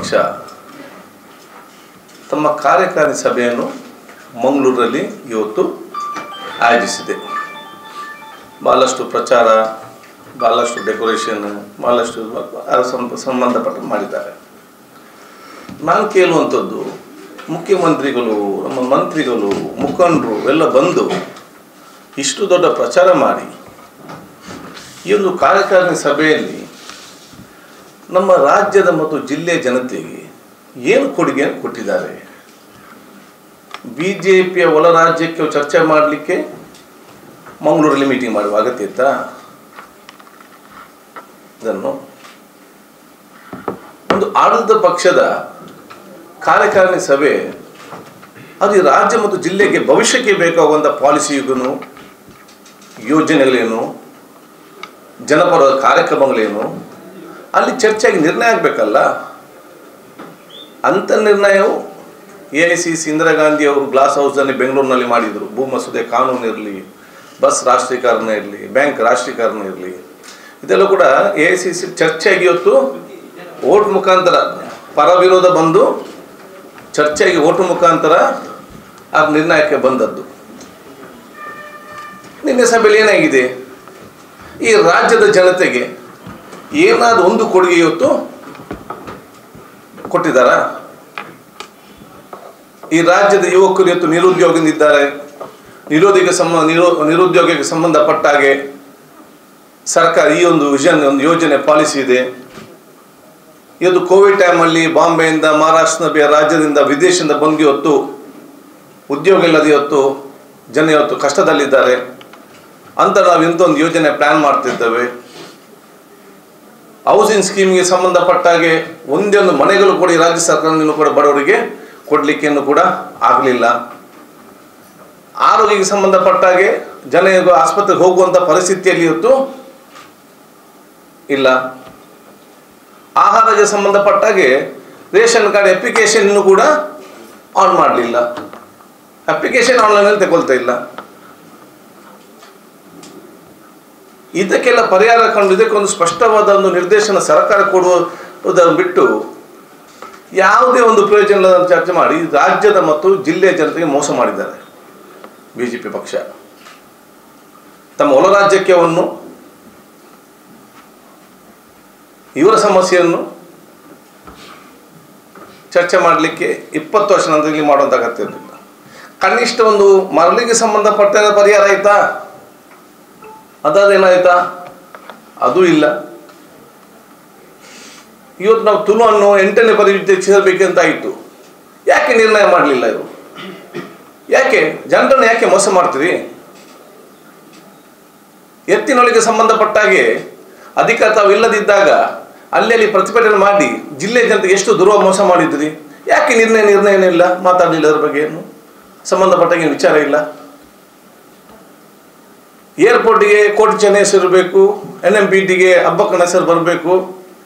ಪಕ್ಷ ತಮ್ಮ ಕಾರ್ಯಕಾರಿ ಸಭೆಯನ್ನು ಮಂಗಳೂರಲ್ಲಿ ಇವತ್ತು ಆಯೋಜಿಸಿದೆ ಭಾಳಷ್ಟು ಪ್ರಚಾರ ಭಾಳಷ್ಟು ಡೆಕೋರೇಷನ್ ಭಾಳಷ್ಟು ಅದರ ಸಂಬ- ಸಂಬಂಧಪಟ್ಟ ಮಾಡಿದ್ದಾರೆ ನಾನು ಕೇಳುವಂಥದ್ದು ಮುಖ್ಯಮಂತ್ರಿಗಳು ನಮ್ಮ ಮಂತ್ರಿಗಳು ಮುಖಂಡರು ಎಲ್ಲ ಬಂದು ಇಷ್ಟು ದೊಡ್ಡ ಪ್ರಚಾರ ಮಾಡಿ ಈ ಒಂದು ಕಾರ್ಯಕಾರಿಣಿ ಸಭೆಯಲ್ಲಿ ನಮ್ಮ ರಾಜ್ಯದ ಮತ್ತು ಜಿಲ್ಲೆಯ ಜನತೆಗೆ ಏನು ಕೊಡುಗೆಯನ್ನು ಕೊಟ್ಟಿದ್ದಾರೆ ಬಿ ಜೆ ಪಿಯ ಒಳ ರಾಜ್ಯಕ್ಕೆ ಚರ್ಚೆ ಮಾಡಲಿಕ್ಕೆ ಮಂಗಳೂರಲ್ಲಿ ಮೀಟಿಂಗ್ ಮಾಡುವ ಅಗತ್ಯ ಇತ್ತಾ ಇದನ್ನು ಒಂದು ಆಡಳಿತ ಪಕ್ಷದ ಕಾರ್ಯಕಾರಿಣಿ ಸಭೆ ಅದು ಈ ರಾಜ್ಯ ಮತ್ತು ಜಿಲ್ಲೆಗೆ ಭವಿಷ್ಯಕ್ಕೆ ಬೇಕಾಗುವಂಥ ಪಾಲಿಸಿಗೂ ಯೋಜನೆಗಳೇನು ಜನಪರ ಕಾರ್ಯಕ್ರಮಗಳೇನು ಅಲ್ಲಿ ಚರ್ಚೆಯಾಗಿ ನಿರ್ಣಯ ಆಗಬೇಕಲ್ಲ ಅಂಥ ನಿರ್ಣಯವು A I C C Indira Gandhi ಅವರು ಗ್ಲಾಸ್ ಹೌಸ್ನಲ್ಲಿ ಬೆಂಗಳೂರಿನಲ್ಲಿ ಮಾಡಿದರು ಭೂ ಮಸೂದೆ ಕಾನೂನು ಇರಲಿ ಬಸ್ ರಾಷ್ಟ್ರೀಕರಣ ಇರಲಿ ಬ್ಯಾಂಕ್ ರಾಷ್ಟ್ರೀಕರಣ ಇರಲಿ ಇದೆಲ್ಲ ಕೂಡ ಎ ಐ ಸಿ ಸಿ ಚರ್ಚೆಯಾಗಿ ಇವತ್ತು ಓಟ್ ಮುಖಾಂತರ ಪರ ವಿರೋಧ ಬಂದು ಚರ್ಚೆಗೆ ಓಟು ಮುಖಾಂತರ ಆ ನಿರ್ಣಯಕ್ಕೆ ಬಂದದ್ದು ನಿನ್ನೆ ಸಭೆಯಲ್ಲಿ ಏನಾಗಿದೆ ಈ ರಾಜ್ಯದ ಜನತೆಗೆ ಏನಾದರೂ ಒಂದು ಕೊಡುಗೆ ಇವತ್ತು ಕೊಟ್ಟಿದ್ದಾರಾ ಈ ರಾಜ್ಯದ ಯುವಕರು ಇವತ್ತು ನಿರುದ್ಯೋಗದಿಂದಿದ್ದಾರೆ ನಿರೋಧಿಗೆ ಸಂಬ ನಿರೋ ನಿರುದ್ಯೋಗಕ್ಕೆ ಸಂಬಂಧಪಟ್ಟ ಹಾಗೆ ಸರ್ಕಾರ ಈ ಒಂದು ವಿಷನ್ ಒಂದು ಯೋಜನೆ ಪಾಲಿಸಿ ಇದೆ ಇವತ್ತು ಕೋವಿಡ್ ಟೈಮಲ್ಲಿ ಬಾಂಬೆಯಿಂದ ಮಹಾರಾಷ್ಟ್ರದ ಬೇರೆ ರಾಜ್ಯದಿಂದ ವಿದೇಶದಿಂದ ಬಂದು ಇವತ್ತು ಉದ್ಯೋಗ ಇಲ್ಲದೆ ಇವತ್ತು ಜನ ಇವತ್ತು ಕಷ್ಟದಲ್ಲಿದ್ದಾರೆ ಅಂತ ನಾವು ಇಂಥ ಒಂದು ಯೋಜನೆ ಪ್ಲ್ಯಾನ್ ಮಾಡ್ತಿದ್ದೇವೆ ಹೌಸಿಂಗ್ ಸ್ಕೀಮ್ಗೆ ಸಂಬಂಧಪಟ್ಟ ಹಾಗೆ ಒಂದೇ ಒಂದು ಮನೆಗಳು ಕೂಡ ಈ ರಾಜ್ಯ ಸರ್ಕಾರದಿಂದ ಕೂಡ ಬಡವರಿಗೆ ಕೊಡಲಿಕ್ಕೇನು ಕೂಡ ಆಗಲಿಲ್ಲ ಆರೋಗ್ಯಕ್ಕೆ ಸಂಬಂಧಪಟ್ಟ ಹಾಗೆ ಜನ ಈಗ ಆಸ್ಪತ್ರೆಗೆ ಹೋಗುವಂಥ ಪರಿಸ್ಥಿತಿಯಲ್ಲಿ ಇವತ್ತು ಇಲ್ಲ ಆಹಾರಕ್ಕೆ ಸಂಬಂಧಪಟ್ಟ ಹಾಗೆ ರೇಷನ್ ಕಾರ್ಡ್ ಅಪ್ಲಿಕೇಶನ್ ಇನ್ನೂ ಕೂಡ ಆನ್ ಮಾಡಲಿಲ್ಲ ಅಪ್ಲಿಕೇಶನ್ ಆನ್ಲೈನಲ್ಲಿ ತಗೊಳ್ತಾ ಇಲ್ಲ ಇದಕ್ಕೆಲ್ಲ ಪರಿಹಾರ ಕಂಡು ಇದಕ್ಕೊಂದು ಸ್ಪಷ್ಟವಾದ ಒಂದು ನಿರ್ದೇಶನ ಸರ್ಕಾರ ಕೊಡುವುದನ್ನು ಬಿಟ್ಟು ಯಾವುದೇ ಒಂದು ಪ್ರಯೋಜನ ಇಲ್ಲದ ಚರ್ಚೆ ಮಾಡಿ ರಾಜ್ಯದ ಮತ್ತು ಜಿಲ್ಲೆಯ ಜನತೆಗೆ ಮೋಸ ಮಾಡಿದ್ದಾರೆ ಬಿ ಜೆ ಪಿ ಪಕ್ಷ ತಮ್ಮ ಹೊಲ ರಾಜ್ಯವನ್ನು ಇವರ ಸಮಸ್ಯೆಯನ್ನು ಚರ್ಚೆ ಮಾಡಲಿಕ್ಕೆ ಇಪ್ಪತ್ತು ವರ್ಷ ನಂತರ ಇಲ್ಲಿ ಮಾಡುವಂಥ ಅಗತ್ಯ ಇರಲಿಲ್ಲ ಕನಿಷ್ಠ ಒಂದು ಮರಳಿಗೆ ಸಂಬಂಧಪಟ್ಟ ಪರಿಹಾರ ಆಯ್ತಾ ಅದಾದೇನಾಯ್ತಾ ಅದೂ ಇಲ್ಲ ಇವತ್ತು ನಾವು ತುಳು ಅನ್ನೋ ಎಂಟನೇ ಪರೀಕ್ಷಿಸಬೇಕಂತ ಆಯಿತು ಯಾಕೆ ನಿರ್ಣಯ ಮಾಡಲಿಲ್ಲ ಇವರು ಯಾಕೆ ಜನರನ್ನು ಯಾಕೆ ಮೋಸ ಮಾಡ್ತೀರಿ ಎತ್ತಿನೊಳಗೆ ಸಂಬಂಧಪಟ್ಟ ಹಾಗೆ ಅಧಿಕಾರ ತಾವು ಇಲ್ಲದಿದ್ದಾಗ ಅಲ್ಲಲ್ಲಿ ಪ್ರತಿಭಟನೆ ಮಾಡಿ ಜಿಲ್ಲೆಯ ಜನತೆಗೆ ಎಷ್ಟು ದುರ್ವ ಮೋಸ ಮಾಡಿದ್ರಿ ಯಾಕೆ ನಿರ್ಣಯ ನಿರ್ಣಯನೇ ಇಲ್ಲ ಮಾತಾಡಲಿಲ್ಲ ಅದ್ರ ಬಗ್ಗೆ ಏನು ಸಂಬಂಧಪಟ್ಟಾಗ ವಿಚಾರ ಇಲ್ಲ ಏರ್ಪೋರ್ಟಿಗೆ ಕೋಟಿ ಚೆನ್ನ ಹೆಸರು ಇರಬೇಕು ಎನ್ ಎಂ ಪಿ ಟಿಗೆ ಹಬ್ಬಕ್ಕನ ಹೆಸರು ಬರಬೇಕು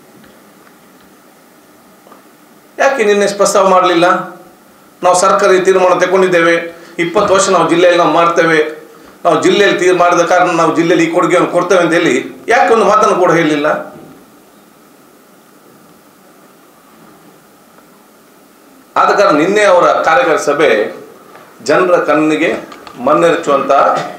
ಯಾಕೆ ನಿನ್ನೆ ಪ್ರಸ್ತಾವ ಮಾಡಲಿಲ್ಲ ನಾವು ಸರ್ಕಾರಿ ತೀರ್ಮಾನ ತಗೊಂಡಿದ್ದೇವೆ ಇಪ್ಪತ್ತು ವರ್ಷ ನಾವು ಜಿಲ್ಲೆಯಲ್ಲಿ ನಾವು ಮಾಡ್ತೇವೆ ನಾವು ಜಿಲ್ಲೆಯಲ್ಲಿ ತೀರ್ ಮಾಡಿದ ಕಾರಣ ನಾವು ಜಿಲ್ಲೆಯಲ್ಲಿ ಈ ಕೊಡುಗೆಯನ್ನು ಕೊಡ್ತೇವೆ ಅಂತ ಹೇಳಿ ಯಾಕೆ ಒಂದು ಮಾತನ್ನು ಕೂಡ ಹೇಳಿಲ್ಲ ಆದ ಕಾರಣ ನಿನ್ನೆ ಅವರ ಕಾರ್ಯಕರ್ತ ಸಭೆ ಜನರ ಕಣ್ಣಿಗೆ ಮಣ್ಣೆರಚುವಂತ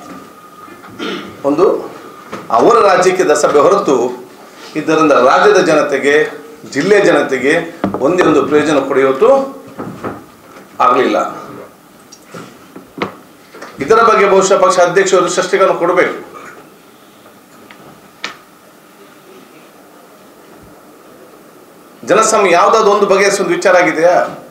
ಒಂದು ಅವರ ರಾಜ್ಯಕ್ಕೆ ಸಭೆ ಹೊರತು ಇದರಿಂದ ರಾಜ್ಯದ ಜನತೆಗೆ ಜಿಲ್ಲೆಯ ಜನತೆಗೆ ಒಂದೇ ಒಂದು ಪ್ರಯೋಜನ ಕೊಡೆಯುವುದು ಆಗಲಿಲ್ಲ ಇದರ ಬಗ್ಗೆ ಬಹುಶಃ ಪಕ್ಷ ಅಧ್ಯಕ್ಷರು ಸ್ಪಷ್ಟೀಕರಣ ಕೊಡಬೇಕು ಜನಸಮ ಯಾವುದಾದ್ರು ಒಂದು ಬಗೆಹರಿಸುವ ಒಂದು ವಿಚಾರ ಆಗಿದೆಯಾ